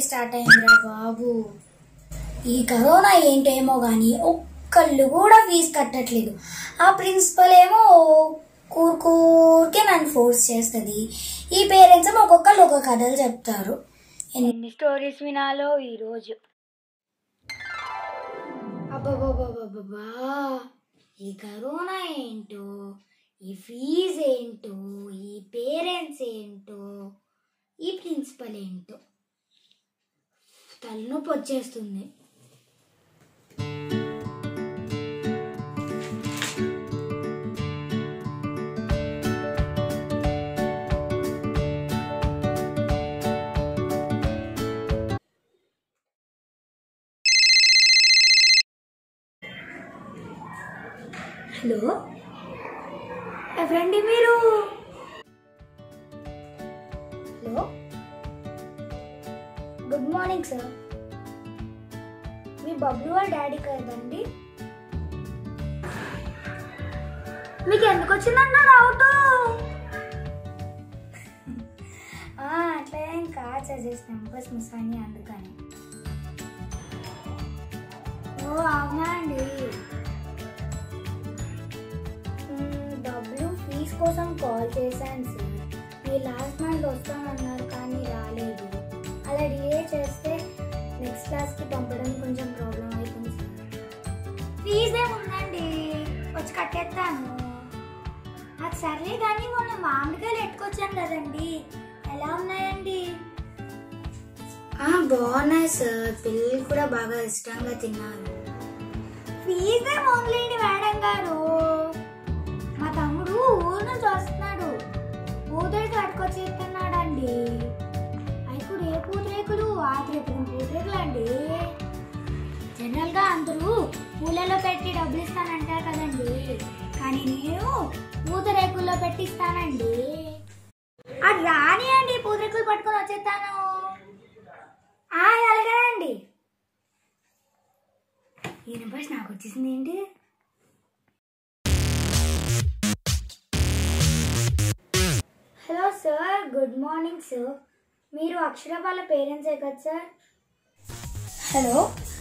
Start అయిందిరా బాబు ఈ corona ఏంటేమో కానీ ఒక్కళ్ళు కూడా ఫీజు కట్టట్లేదు ఆ ప్రిన్సిపల్ ఏమో కూరుకూరికే నన్ను ఫోర్స్ చేస్తుంది ఈ పేరెంట్స్ ఏమో ఒక్కొక్కళ్ళు ఒక్కొక్క కథలు చెప్తారు ఎన్ని స్టోరీస్ వినాలో ఈరోజు అబ్బబ్బబ్బబ్బబ్బా ఈ కరోనా ఏంటో ఈ ఫీజు ఏంటో ఈ పేరెంట్స్ ఏంటో ఈ ప్రిన్సిపల్ ఏంటో తలనొప్పి వచ్చేస్తుంది హలో ఎవరండి మీరు హలో గుడ్ మార్నింగ్ సార్ మీ బబ్లు వాళ్ళ డాడీ కదండి మీకు ఎందుకు వచ్చిందన్న డౌట్ అట్లా ఏం కాదు సార్ జస్ట్ నెంబర్స్ మిస్ అని అందుకని ఓ అవునా అండి మ్మ్, డబ్బులు ఫీజ్ కోసం కాల్ చేశాను సార్ మీరు లాస్ట్ మంత్ వస్తామన్నారు కానీ రాలేదు అలా డిలే చేస్తే నెక్స్ట్ క్లాస్కి పంపడం కొంచెం ప్రాబ్లం అవుతుంది సార్ ఫీజ్ ఏముందండి వచ్చి కట్టేస్తాను అది సర్లే కానీ మొన్న మామిడికాయలు ఎట్టుకొచ్చాను కదండి ఎలా ఉన్నాయండి బాగున్నాయి సార్ పిల్లలు కూడా బాగా ఇష్టంగా తిన్నారు ఫీజే మొదలేండి మేడం గారు మా తమ్ముడు ఊరు నుంచి వస్తున్నాడు పూతరేకులు అట్టుకొచ్చేస్తున్నాడండి ఇప్పుడు ఏ పూతరేకులు ఆతిరేకులు పూతరేకులు అండి జనరల్ గా అందరూ పూలలో పెట్టి డబ్బులు ఇస్తానంటారు కదండి కానీ నేను పూతరేకుల్లో పెట్టిస్తానండి అది రాని అండి పూతరేకులు పట్టుకొని వచ్చేస్తాను ఆ, అలాగే అండి ఈ నెంబర్స్ నాకు వచ్చేసింది ఏంటి hello sir good morning sir మీరు అక్షర వాళ్ళ పేరెంట్సే కదా సార్ హలో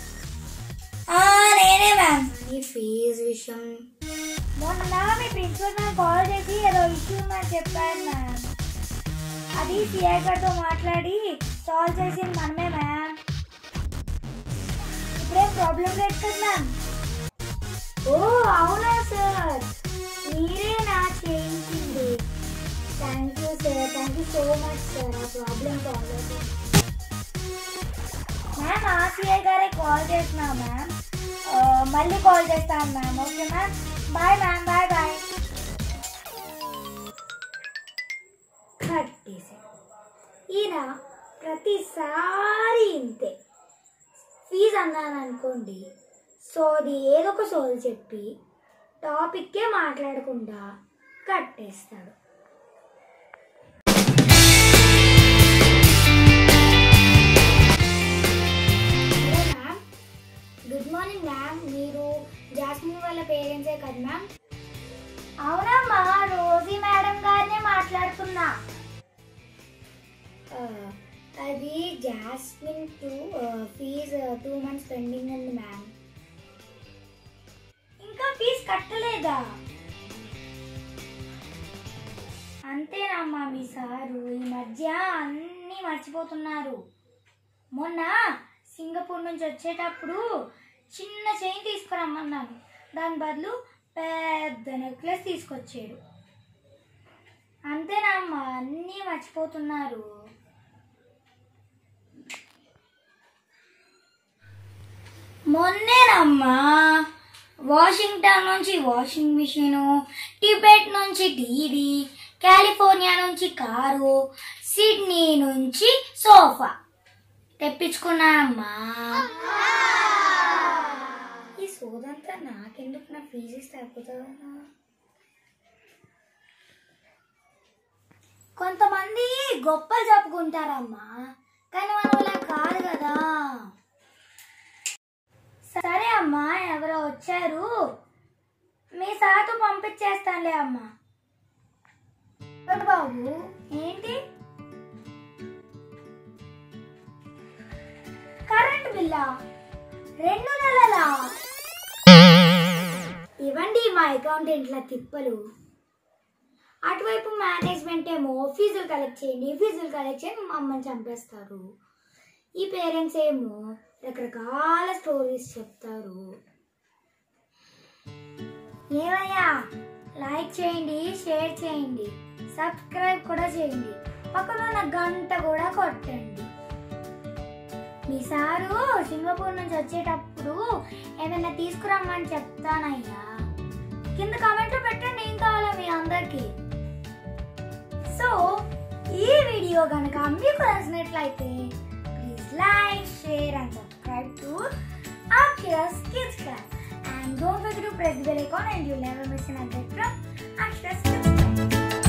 నేనే మ్యామ్ ఈ ఫీజ్ విషయం మొన్న మీ ప్రిన్సిపల్ మ్యామ్ కాల్ చేసి ఏదో ఇష్యూ ఉందని చెప్పారు మ్యామ్ అది సిఐ గారితో మాట్లాడి సాల్వ్ చేసింది మనమే మ్యామ్ ఇప్పుడేం ప్రాబ్లం లేదు కదా మ్యామ్ ఓ అవునా సార్ మీరే నా చేయించింది thank you sir thank you so much sir ఆ ప్రాబ్లం సాల్వ్ అవుతుంది మ్యామ్ ఆర్సీఐ గారే కాల్ చేస్తున్నా మ్యామ్ ఆ, మళ్ళీ కాల్ చేస్తాను ma'am okay ma'am bye ma'am bye bye కట్టేసి ఈయన ప్రతిసారి ఇంతే ఫీజు అన్నాను అనుకోండి సోది ఏదో ఒక సోది చెప్పి టాపిక్కే మాట్లాడకుండా కట్టేస్తాడు hello ma'am good morning ma'am మీరు జాస్మిన్ వాళ్ళ పేరెంట్సే కదా మ్యామ్ అవునమ్మా రోజీ మేడం గారినే మాట్లాడుతున్నా ఆ, అది Jasmine two fee two months pending ఉంది మ్యామ్ ఇంకా ఫీజు కట్టలేదా అంతేనమ్మా మీ సారు ఈ మధ్య అన్నీ మర్చిపోతున్నారు మొన్న సింగపూర్ నుంచి వచ్చేటప్పుడు చిన్న చైన్ తీసుకురమ్మన్నాను దాని బదులు పెద్ద నెక్లెస్ తీసుకొచ్చాడు అంతేనమ్మా అన్నీ మర్చిపోతున్నారు మొన్నేనమ్మా వాషింగ్టన్ నుంచి వాషింగ్ మిషన్ టిబెట్ నుంచి టీవీ కాలిఫోర్నియా నుంచి కారు సిడ్నీ నుంచి సోఫా తెప్పించుకున్నానమ్మా ఈ సోదంతా నాకెందుకు నా ఫీజు ఇస్తే అయిపోతుందా కొంతమంది గొప్పలు చెప్పుకుంటారమ్మా కానీ మనం అలా కాదు కదా సరే అమ్మా ఎవరో వచ్చారు మీ సాతో పంపించేస్తానులే అమ్మా ఎవరు బాబు ఏంటి కరెంటు బిల్లా రెండు నెలలా ఇవ్వండి మా అకౌంటెంట్ల తిప్పలు అటువైపు మేనేజ్మెంట్ ఏమో ఫీజులు కలెక్ట్ చేయండి ఫీజులు కలెక్ట్ చేయండి మమ్మల్ని చంపేస్తారు ఈ పేరెంట్స్ ఏమో రకరకాల స్టోరీస్ చెప్తారు ఏమయ్యా లైక్ చేయండి షేర్ చేయండి సబ్స్క్రైబ్ కూడా చేయండి పక్కన ఉన్న గంట కూడా కొట్టండి మీ సారు సింగపూర్ నుంచి వచ్చేటప్పుడు ఏమైనా తీసుకురమ్మని చెప్తానయ్యా కింద కామెంట్లో పెట్టండి ఏం కావాలో మీ అందరికి సో ఈ వీడియో కనుక మీకు నచ్చినట్లయితే please like share and subscribe to Akshara's Kids Club. And don't forget to press the bell icon and you'll never miss an update from Akshara's Kids Club.